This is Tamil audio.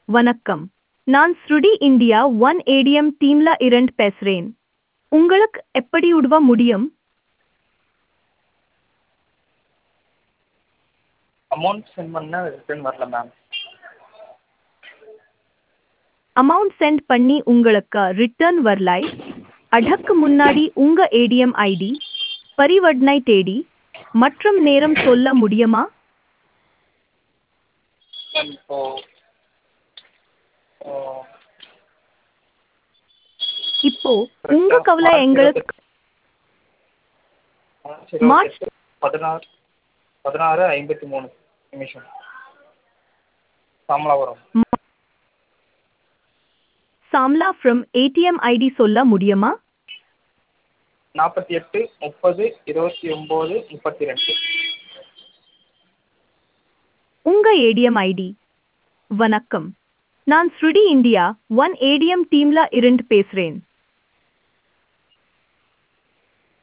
வணக்கம் நான் ஸ்ருடி இந்தியா ஒன் ஏடிஎம் டீம்ல இரண்டு பேசுறேன் உங்களுக்கு எப்படி உதவ முடியும் அமௌண்ட் சென்ட் பண்ணேன் ரிட்டர்ன் வரல மேம் அமௌண்ட் சென்ட் பண்ணி உங்களுக்கு ரிட்டர்ன் வரலை அதற்கு முன்னாடி உங்க ஏடிஎம் ஐடி பரிவர்த்தனை தேதி மற்றும் நேரம் சொல்ல முடியுமா மேம் இப்போ இப்போ இப்போ உங்க கவலை எங்களுக்கு மார்ச் மார்ச் இருபத்தெட்டு பதினாறு பதினாறு ஐம்பத்தி மூணு நிமிஷம் Samalapuram Samla from ATM ID சொல்ல முடியுமா நாற்பத்தி எட்டு முப்பது இருபத்தி ஒம்பது முப்பத்தி ரெண்டு உங்க ஏடிஎம் ஐடி வணக்கம் நான் ஸ்ருடி இந்தியா ஒன் ஏடிஎம் டீம்ல இருந்து பேசுறேன்